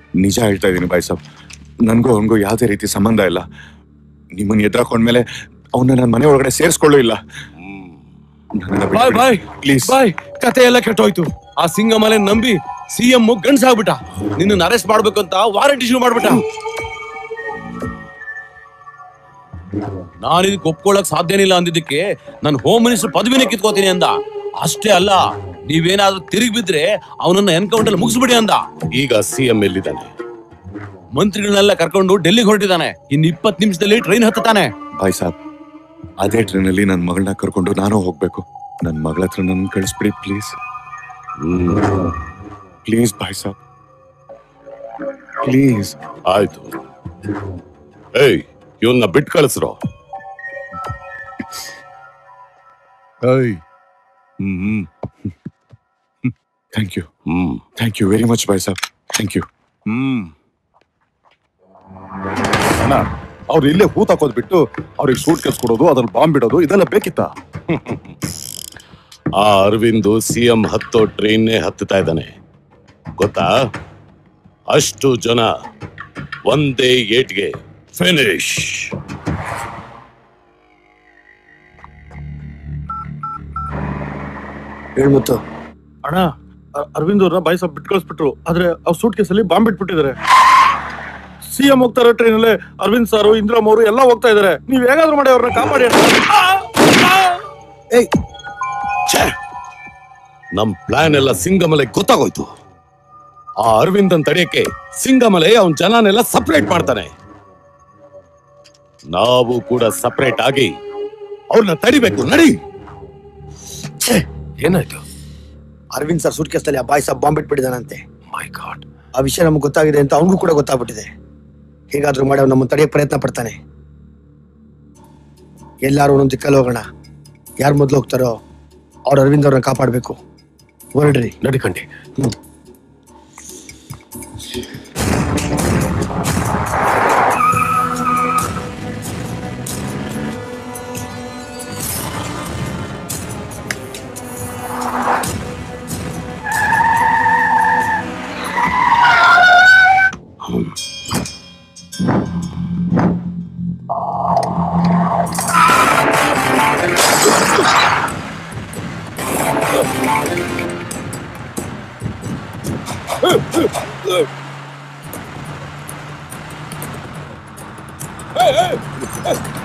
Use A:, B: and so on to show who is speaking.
A: ನಿಜ ಹೇಳ್ತಾ ಇದ್ದೀನಿ ಬಾಯ್ ಸಾಬ್ ನನಗೂ ಅವನಿಗೂ ಯಾವುದೇ ರೀತಿ ಸಂಬಂಧ ಇಲ್ಲ ನಿಮ್ಮನ್ನ ಎದುರಾಕೊಂಡ್ಮೇಲೆ ಅವನ್ನ ನನ್ನ ಮನೆ ಒಳಗಡೆ ಸೇರಿಸ್ಕೊಳ್ಳೂ ಇಲ್ಲ
B: ಬಾಯ್ ಬಾಯ್
A: ಪ್ಲೀಸ್
B: ಬಾಯ್ ಕತೆ ಎಲ್ಲ ಕೆಟ್ಟೋಯ್ತು ಆ ಸಿಂಗಮಲೆ ನಂಬಿ ಸಿಎಂ ಗಂಡ್ಸಾಗ್ಬಿಟ್ಟ ನಿನ್ನ ಅರೆಸ್ಟ್ ಮಾಡ್ಬೇಕು ಅಂತ ವಾರಂಟ್ ಇಶ್ಯೂ ಮಾಡ್ಬಿಟ್ಟ ನಾನು ಇದಕ್ಕೆ ಒಪ್ಕೊಳ್ಳಕ್ ಸಾಧ್ಯನೇ ಇಲ್ಲ ಅಂದಿದ್ದಕ್ಕೆ ನಾನು ಹೋಮ್ ಮಿನಿಸ್ಟರ್ ಪದವಿನೇ ಕಿತ್ಕೋತೀನಿ ಅಂದ ಅಷ್ಟೇ ಅಲ್ಲ ನೀವೇನಾದ್ರೂ ತಿರುಗಿ ಬಿದ್ರೆ ಅವನನ್ನ ಎನ್ಕೌಂಟರ್ ಮುಗಿಸ್ಬಿಡಿ ಅಂದ
C: ಈಗ ಸಿಎಂ ಎಲ್ಲಿದ್ದಾನೆ
B: ಮಂತ್ರಿಗಳನ್ನೆಲ್ಲ ಕರ್ಕೊಂಡು ಡೆಲ್ಲಿಗೆ ಹೊರಟಿದ್ದಾನೆ ಇನ್ ಇಪ್ಪತ್ ನಿಮಿಷದಲ್ಲಿ ಟ್ರೈನ್ ಹತ್ತಾನೆ
A: ಬಾಯ್ ಸಾಬ್ ಅದೇ ಟ್ರೈನಲ್ಲಿ ನನ್ನ ಮಗಳನ್ನ ಕರ್ಕೊಂಡು ನಾನು ಹೋಗ್ಬೇಕು ನನ್ನ ಮಗಳ ಹತ್ರ ನನ್ನ ಕಳಿಸ್ಬಿಡಿ ಪ್ಲೀಸ್ ಪ್ಲೀಸ್ ಬಾಯ್ ಸಾಬ್ ಪ್ಲೀಸ್
C: ಆಯ್ತು ಏಯ್ ಇವನ್ನ ಬಿಟ್ ಕಳಿಸ್ರೋ ಏಯ್
A: hmm thank you
C: hmm
A: thank you very much ಬಾಯ್ ಸಾಬ್ ಥ್ಯಾಂಕ್ ಯು
C: ಹ್ಮ್
D: ಅಣ್ಣ ಅವ್ರು ಇಲ್ಲೇ ಹೂತ್ ಹಾಕೋದ್ ಬಿಟ್ಟು ಅವ್ರಿಗೆ ಸೂಟ್ ಕೇಸ್ ಕೊಡೋದು ಅದ್ರಲ್ಲಿ ಬಾಂಬ್ ಬಿಡೋದು ಇದೆಲ್ಲ ಬೇಕಿತ್ತ
C: ಆ ಅರವಿಂದು ಸಿಎಂ ಹತ್ತೋ ಟ್ರೈನ್ನೇ ಹತ್ತುತ್ತಾ ಇದ್ದಾನೆ ಗೊತ್ತಾ ಅಷ್ಟು ಜನ ಒಂದೇ ಏಟ್ಗೆ ಫಿನಿಶ್
E: ಹೇಳ್ಮುತ್ತು
D: ಅಣ್ಣ ಅರವಿಂದ್ ಅವ್ರನ್ನ ಬಾಯ್ ಸಾಬ್ ಬಿಟ್ ಕಳಿಸ್ಬಿಟ್ರು ಆದ್ರೆ ಅವ್ರ ಸೂಟ್ ಕೇಸಲ್ಲಿ ಬಾಂಬ್ ಬಿಟ್ಬಿಟ್ಟಿದ್ದಾರೆ ಸಿಎಂ ಹೋಗ್ತಾರೆ ಟ್ರೈನ್ ಅಲ್ಲೇ ಅರವಿಂದ್ ಸಾರು ಇಂದ್ರಮ್ ಅವರು ಎಲ್ಲ ಹೋಗ್ತಾ ಇದಾರೆ ನೀವ್ ಹೇಗಾದ್ರೂ ಮಾಡಿ ಅವ್ರನ್ನ ಕಾಪಾಡಿ ಅಣ್ಣ.
E: ಏಯ್
C: ಛೇ! ನಮ್ ಪ್ಲಾನ್ ಎಲ್ಲ ಸಿಂಗಮಲೆ ಗೊತ್ತಾಗೋಯ್ತು ಆ ಅರವಿಂದನ್ ತಡೆಯಕ್ಕೆ ಸಿಂಗಮಲೆ ಅವನ್ ಜನನೆಲ್ಲ ಸಪರೇಟ್ ಮಾಡ್ತಾನೆ ನಾವು ಕೂಡ ಸಪರೇಟ್ ಆಗಿ ಅವ್ರನ್ನ ತಡಿಬೇಕು ನಡಿ
B: ಏನಾಯ್ತು
E: ಅರವಿಂದ್ ಸರ್ ಸೂಟ್ ಕೇಸಲ್ಲಿ ಆ ಬಾಯ್ ಸಾಬ್ ಬಾಂಬ್ ಇಟ್ಬಿಟ್ಟಿದಾನಂತೆ
B: ಮೈ ಗಾಡ್
E: ಆ ವಿಷಯ ನಮ್ಗೆ ಗೊತ್ತಾಗಿದೆ ಅಂತ ಅವನಿಗೂ ಕೂಡ ಗೊತ್ತಾಗ್ಬಿಟ್ಟಿದೆ ಹೇಗಾದ್ರೂ ಮಾಡಿ ಅವ್ನು ನಮ್ಮನ್ನು ತಡೆಯೋ ಪ್ರಯತ್ನ ಪಡ್ತಾನೆ ಎಲ್ಲಾರು ಒಂದೊಂದು ದಿಕ್ಕಲ್ಲಿ ಹೋಗೋಣ ಯಾರು ಮೊದಲು ಹೋಗ್ತಾರೋ ಅವ್ರು ಅರವಿಂದ್ ಅವ್ರನ್ನ ಕಾಪಾಡಬೇಕು ಹೊರಡ್ರಿ
B: ನಡಿಕಂಡಿ
C: ಏಯ್, ಏಯ್, ಏಯ್,